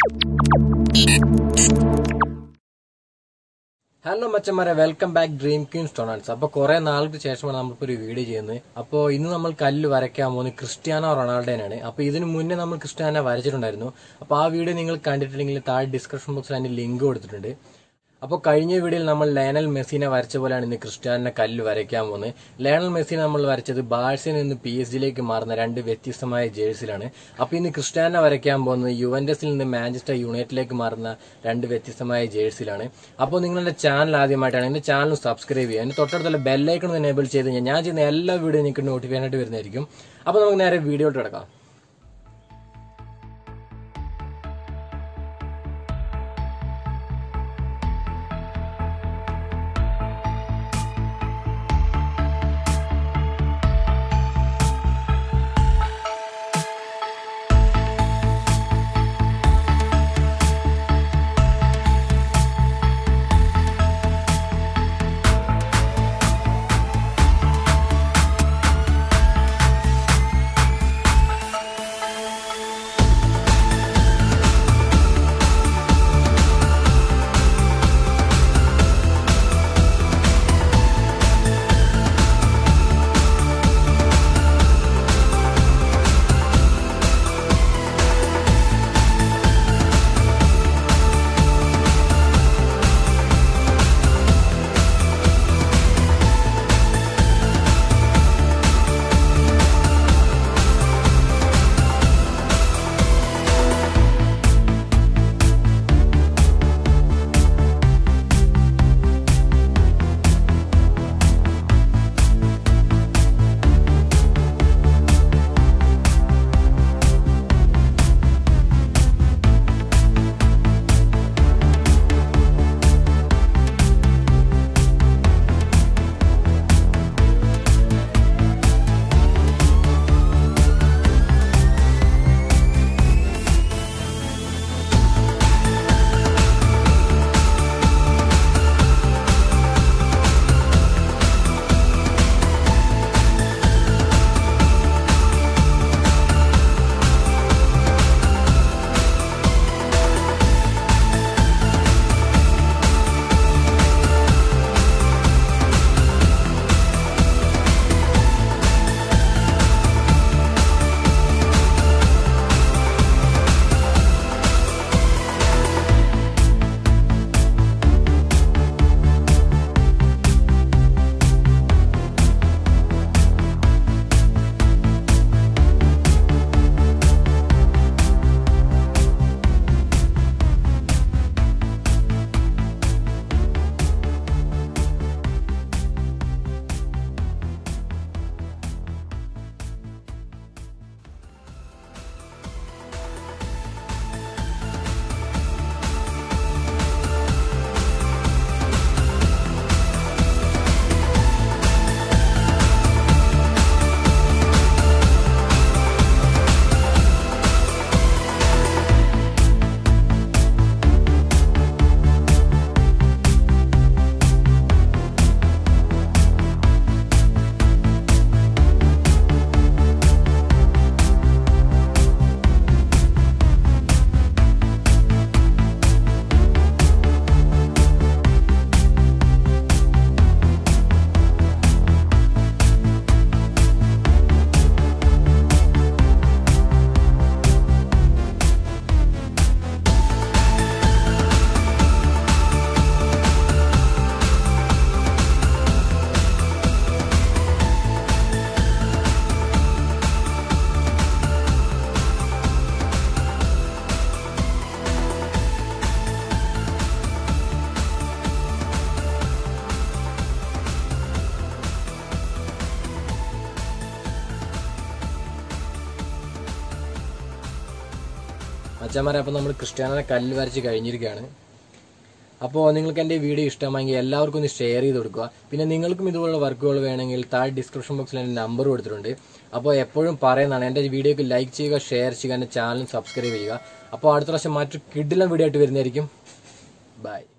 hello മച്ചന്മാരെ welcome back dream queen സ്റ്റോണാൻസ് അപ്പോൾ കുറെ നാൾക്ക് ശേഷമാണ് നമ്മളിപ്പോൾ ഒരു വീഡിയോ ചെയ്യുന്നത് അപ്പോൾ ഇന്ന് നമ്മൾ കല്ല് വരയ്ക്കാൻ പോകുന്നത് ക്രിസ്ത്യാനോ റൊണാൾഡോനാണ് അപ്പോൾ ഇതിന് മുന്നേ നമ്മൾ ക്രിസ്ത്യാനോ വരച്ചിട്ടുണ്ടായിരുന്നു അപ്പോൾ ആ വീഡിയോ നിങ്ങൾ കണ്ടിട്ടില്ലെങ്കിൽ താഴെ ഡിസ്ക്രിപ്ഷൻ ബോക്സിൽ അതിന്റെ ലിങ്ക് കൊടുത്തിട്ടുണ്ട് അപ്പോൾ കഴിഞ്ഞ വീഡിയോയിൽ നമ്മൾ ലയണൽ മെസ്സിനെ വരച്ച പോലെയാണ് ഇന്ന് ക്രിസ്ത്യാനിനെ കല്ല് വരയ്ക്കാൻ പോകുന്നത് ലയണൽ മെസ്സിനെ നമ്മൾ വരച്ചത് ബാഴ്സയിൽ നിന്ന് പി എസ് ജിയിലേക്ക് മാറുന്ന രണ്ട് വ്യത്യസ്തമായ ജേഴ്സിലാണ് അപ്പോൾ ഇന്ന് ക്രിസ്ത്യാനെ വരയ്ക്കാൻ പോകുന്നത് യുവന്റസിൽ നിന്ന് മാഞ്ചസ്റ്റർ യുണൈറ്റഡിലേക്ക് മാറുന്ന രണ്ട് വ്യത്യസ്തമായ ജേഴ്സിലാണ് അപ്പോൾ നിങ്ങളുടെ ചാനൽ ആദ്യമായിട്ടാണ് എന്റെ ചാനൽ സബ്സ്ക്രൈബ് ചെയ്യുക അതിന്റെ തൊട്ടടുത്തുള്ള ബെല്ലൈക്കൺ എനേബിൾ ചെയ്ത് കഴിഞ്ഞാൽ ഞാൻ ചെയ്യുന്ന എല്ലാ വീഡിയോ നിങ്ങൾക്ക് നോട്ടിഫിക്കേഷൻ ആയിട്ട് വരുന്നതായിരിക്കും അപ്പോൾ നമുക്ക് നേരെ വീഡിയോട്ട് കിടക്കാം അച്ഛന്മാരെ അപ്പോൾ നമ്മൾ ക്രിസ്ത്യാനോനെ കല്ല് വരച്ച് കഴിഞ്ഞിരിക്കുകയാണ് അപ്പോൾ നിങ്ങൾക്ക് എൻ്റെ വീഡിയോ ഇഷ്ടമായെങ്കിൽ എല്ലാവർക്കും ഒന്ന് ഷെയർ ചെയ്ത് കൊടുക്കുക പിന്നെ നിങ്ങൾക്കും ഇതുപോലുള്ള വർക്കുകൾ വേണമെങ്കിൽ താഴെ ഡിസ്ക്രിപ്ഷൻ ബോക്സിൽ എൻ്റെ നമ്പർ കൊടുത്തിട്ടുണ്ട് അപ്പോൾ എപ്പോഴും പറയുന്നതാണ് എൻ്റെ വീഡിയോക്ക് ലൈക്ക് ചെയ്യുക ഷെയർ ചെയ്യുക എൻ്റെ ചാനൽ സബ്സ്ക്രൈബ് ചെയ്യുക അപ്പോൾ അടുത്ത പ്രാവശ്യം മറ്റു കിഡിലും വീഡിയോ ആയിട്ട് വരുന്നതായിരിക്കും ബൈ